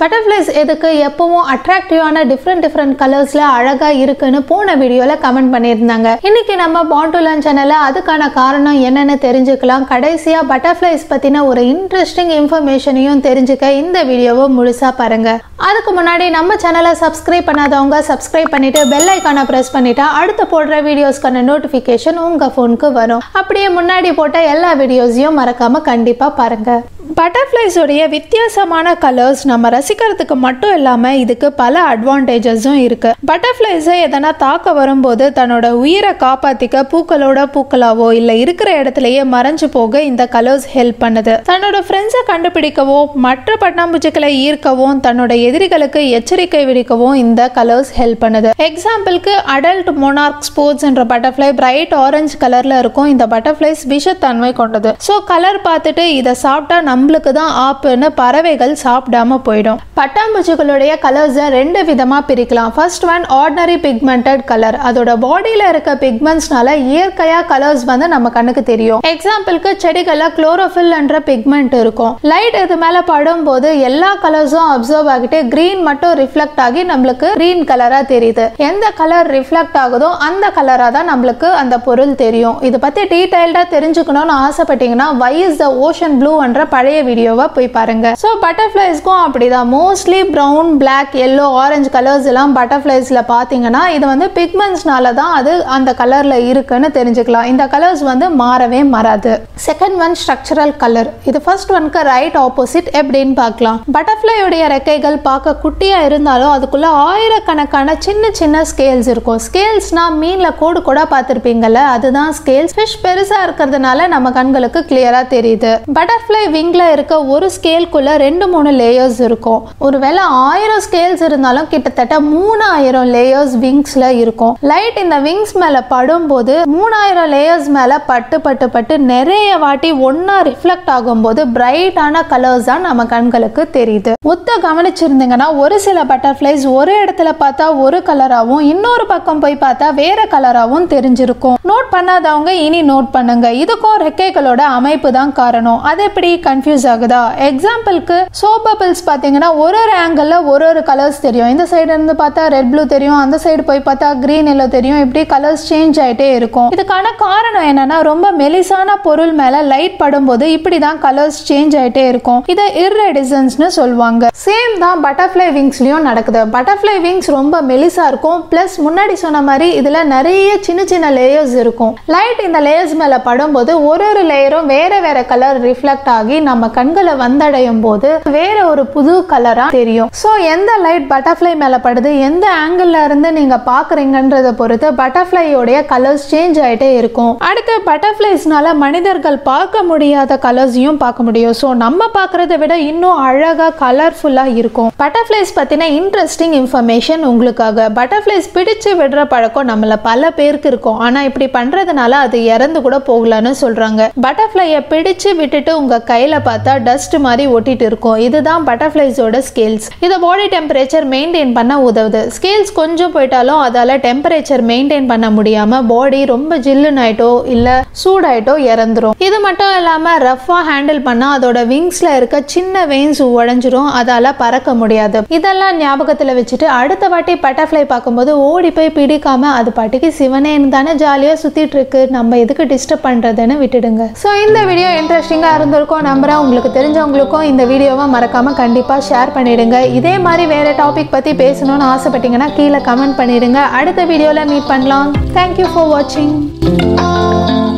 butterflies எதுக்கு எப்பவும் அட்ராக்டிவான different different கலர்ஸ்ல அழகா இருக்குன்னு போன வீடியோல கமெண்ட் பண்ணியிருந்தாங்க இன்னைக்கு நம்ம பாண்டுலன் சேனல்ல அதுக்கான காரணம் என்னன்னு தெரிஞ்சுக்கலாம் கடைசியா பட்டர்ஃப்ளைஸ் பத்தின ஒரு இன்ட்ரெஸ்டிங் இன்ஃபர்மேஷனையும் தெரிஞ்சுக்க இந்த வீடியோவை முழுசா பாருங்க அதுக்கு முன்னாடி நம்ம சேனலை சப்ஸ்கிரைப் பண்ணாதவங்க சப்ஸ்கிரைப் பண்ணிட்டு பெல் ஐக்கானை பிரஸ் பண்ணிட்டா அடுத்து போடுற வீடியோஸ்க்கான நோட்டிஃபிகேஷன் உங்க ஃபோனுக்கு வரும் அப்படியே முன்னாடி போட்ட எல்லா வீடியோஸையும் மறக்காம கண்டிப்பா பாருங்க பட்டர்ஃப்ளைஸோடைய வித்தியாசமான கலர்ஸ் நம்ம ரசிக்கிறதுக்கு மட்டும் இல்லாமல் இதுக்கு பல அட்வான்டேஜஸும் இருக்கு பட்டர்ஃப்ளைஸை எதனா தாக்க வரும்போது தன்னோட உயிரை காப்பாத்திக்க பூக்களோட பூக்களாவோ இல்லை இருக்கிற இடத்துலயே மறைஞ்சு போக இந்த கலர்ஸ் ஹெல்ப் பண்ணுது தன்னோட ஃப்ரெண்ட்ஸை கண்டுபிடிக்கவோ மற்ற பட்டாம்பூச்சிகளை ஈர்க்கவும் தன்னோட எதிரிகளுக்கு எச்சரிக்கை விடுக்கவும் இந்த கலர்ஸ் ஹெல்ப் பண்ணுது எக்ஸாம்பிளுக்கு அடல்ட் மொனார்க் ஸ்போர்ட்ஸ் என்ற பட்டர்ஃப்ளை பிரைட் ஆரஞ்சு கலர்ல இருக்கும் இந்த பட்டர்ஃப்ளைஸ் விஷத்தன்மை கொண்டது ஸோ கலர் பார்த்துட்டு இதை சாப்பிட்டா நம்மளுக்கு தான் ஆப்புன்னு பறவைகள் சாப்பிடாம போயிடும் பட்டாம்பூச்சிகளுடைய கலர்ஸை ரெண்டு விதமா பிரிக்கலாம் first one ordinary pigmented colour அதோட பாடியில இருக்க பிக்மெண்ட்ஸ்னால இயற்கையா கலர்ஸ் வந்து நம்ம கண்ணுக்கு தெரியும் எக்ஸாம்பிளுக்கு செடிகள்ல குளோரோஃபில் என்ற பிக்மெண்ட் இருக்கும் லைட் இது மேல படும் போது எல்லா கலர்ஸும் அப்சர்வ் ஆகிட்டு கிரீன் மட்டும் ரிஃப்ளெக்ட் ஆகி நம்மளுக்கு கிரீன் கலரா தெரியுது எந்த கலர் ரிஃப்ளெக்ட் ஆகுதோ அந்த கலரா தான் நம்மளுக்கு அந்த பொருள் தெரியும் இதை பத்தி டீடைல்டா தெரிஞ்சுக்கணும்னு ஆசைப்பட்டீங்கன்னா why is the ocean blue என்ற பழைய வீடியோவை போய் பாருங்க ஸோ பட்டர்ஃப்ளைஸ்க்கும் அப்படிதான் mostly brown black yellow orange colours எல்லாம் பட்டர்ஃப்ளைஸ்ல பார்த்தீங்கன்னா இது வந்து பிக்மெண்ட்ஸ்னால தான் அது அந்த கலர்ல இருக்குன்னு தெரிஞ்சுக்கலாம் இந்த கலர்ஸ் வந்து மாறவே மாறாது செகண்ட் ஒன் ஸ்ட்ரக்சரல் கலர் இது ஃபர்ஸ்ட் ஒன்க்கு ரைட் ஆப்போசிட் எப்படின்னு பார்க்கலாம் பட்டர்ஃப்ளையோடைய ரெக்கைகள் பார்க்க குட்டியா இருந்தாலும் அதுக்குள்ள ஆயிரக்கணக்கான சின்ன சின்ன ஸ்கேல்ஸ் இருக்கும் ஸ்கேல்ஸ்னா மீன்ல கோடு கூட பார்த்துருப்பீங்கல்ல அதுதான் ஸ்கேல்ஸ் ஃபிஷ் பெருசா இருக்கிறதுனால நம்ம கண்களுக்கு கிளியரா தெரியுது பட்டர்ஃப்ளை விங்ல இருக்க ஒரு ஸ்கேல்குள்ள ரெண்டு மூணு லேயர்ஸ் இருக்கும் ஒருவேளை ஆயிரம் ஸ்கேல்ஸ் இருந்தாலும் கிட்டத்தட்ட மூணாயிரம் லேயர்ஸ் விங்ஸ்ல இருக்கும் லைட் இந்த விங்ஸ் மேல படும்போது மூணாயிரம் லேயர்ஸ் மேல பட்டு பட்டு பட்டு நிறைய வாட்டி ஒன்னா ரிஃப்ளெக்ட் ஆகும்போது பிரைட்டான கலர்ஸ் தான் நம்ம கண்களுக்கு தெரியுது ஒத்த கவனிச்சிருந்தீங்கன்னா ஒரு சில பட்டர்ஃப்ளைஸ் ஒரு இடத்துல பார்த்தா ஒரு கலராகவும் இன்னொரு பக்கம் போய் பார்த்தா வேற கலராகவும் தெரிஞ்சிருக்கும் நோட் பண்ணாதவங்க இனி நோட் பண்ணுங்க இதுக்கும் ரெக்கைகளோட அமைப்பு தான் காரணம் அது எப்படி கன்ஃபியூஸ் ஆகுதா எக்ஸாம்பிளுக்கு சோபபிள்ஸ் பார்த்தீங்கன்னா ஒரு ஒரு ஆங்கிளில் ஒரு ஒரு கலர்ஸ் தெரியும் இந்த சைடு இருந்து பார்த்தா ரெட் ப்ளூ தெரியும் அந்த சைடு போய் பார்த்தா கிரீன் எல்லோ தெரியும் இப்படி கலர்ஸ் சேஞ்ச் ஆயிட்டே இருக்கும் இதுக்கான காரணம் என்னன்னா ரொம்ப மெலிசான பொருள் மேல லைட் படும்போது இப்படி தான் கலர்ஸ் சேஞ்ச் ஆயிட்டே இருக்கும் இதை இர்ரெடிசன்ஸ்னு சொல்லுவாங்க சேம் தான் பட்டர்ஃப்ளை விங்ஸ்லயும் நடக்குது பட்டர்ஃப்ளை விங்ஸ் ரொம்ப மெலிசா இருக்கும் பிளஸ் முன்னாடி சொன்ன மாதிரி இதுல நிறைய சின்ன சின்ன லேயர்ஸ் இருக்கும் லைட் இந்த லேயர்ஸ் மேல படும்போது ஒரு ஒரு லேயரும் வேற வேற கலர் ரிஃப்ளெக்ட் ஆகி நம்ம கண்களை வந்தடையும் போது வேற ஒரு புது கலரா தெரியும் ஸோ எந்த லைட் பட்டர்ஃப்ளை மேல படுது எந்த ஆங்கிள் இருந்து நீங்க பாக்குறீங்கன்றத பொறுத்து பட்டர்ஃப்ளையோடைய கலர்ஸ் சேஞ்ச் ஆயிட்டே இருக்கும் அடுத்து பட்டர்ஃப்ளைஸ்னால மனிதர்கள் பார்க்க முடியாத கலர்ஸையும் பார்க்க முடியும் ஸோ நம்ம பார்க்கறத விட இன்னும் அழகா கலர்ஃபுல்லா இருக்கும் பட்டர்ஃப்ளைஸ் பத்தின இன்ட்ரெஸ்டிங் இன்ஃபர்மேஷன் உங்களுக்காக பட்டர்ஃப்ளைஸ் பிடிச்சு விடுற பழக்கம் நம்மள பல பேருக்கு இருக்கும் ஆனா இப்படி பண்றதுனால அது இறந்து கூட போகலான்னு சொல்றாங்க பட்டர்ஃப்ளையை பிடிச்சு விட்டுட்டு உங்க கையில பார்த்தா டஸ்ட் மாதிரி ஒட்டிட்டு இருக்கும் இதுதான் பட்டர்ஃப்ளைஸோட ஸ்கேல்ஸ் இது பாடி டெம்பரேச்சர் மெயின்டைன் பண்ண உதவுது ஸ்கேல்ஸ் கொஞ்சம் போயிட்டாலும் அதால டெம்பரேச்சர் மெயின்டைன் பண்ண முடியாம பாடி ரொம்ப ஜில்லுன்னு ஆயிட்டோ இல்ல சூடாயிட்டோ இறந்துரும் இது மட்டும் இல்லாம ரஃபா ஹேண்டில் பண்ணா அதோட விங்ஸ்ல இருக்க சின்ன வெயின்ஸ் உடைஞ்சிரும் அதால பறக்க முடியாது இதெல்லாம் ஞாபகத்துல வச்சுட்டு அடுத்த வாட்டி பட்டர்ஃப்ளை பார்க்கும்போது ஓடி போய் பிடிக்காம அது பாட்டுக்கு சிவனேன்னு தானே ஜாலியா சுத்திட்டு இருக்கு நம்ம எதுக்கு டிஸ்டர்ப் பண்றதுன்னு விட்டுடுங்க ஸோ இந்த வீடியோ இன்ட்ரெஸ்டிங்கா இருந்திருக்கும் நம்புறேன் உங்களுக்கு தெரிஞ்சவங்களுக்கும் இந்த வீடியோவை மறக்காம கண்டிப்பா ஷேர் பண்ணிடுங்க இதே மாதிரி வேற டாபிக் பத்தி பேசணும்னு ஆசைப்பட்டீங்கன்னா கீழே கமெண்ட் பண்ணிடுங்க அடுத்த வீடியோல மீட் பண்ணலாம் தேங்க்யூ ஃபார் வாட்சிங்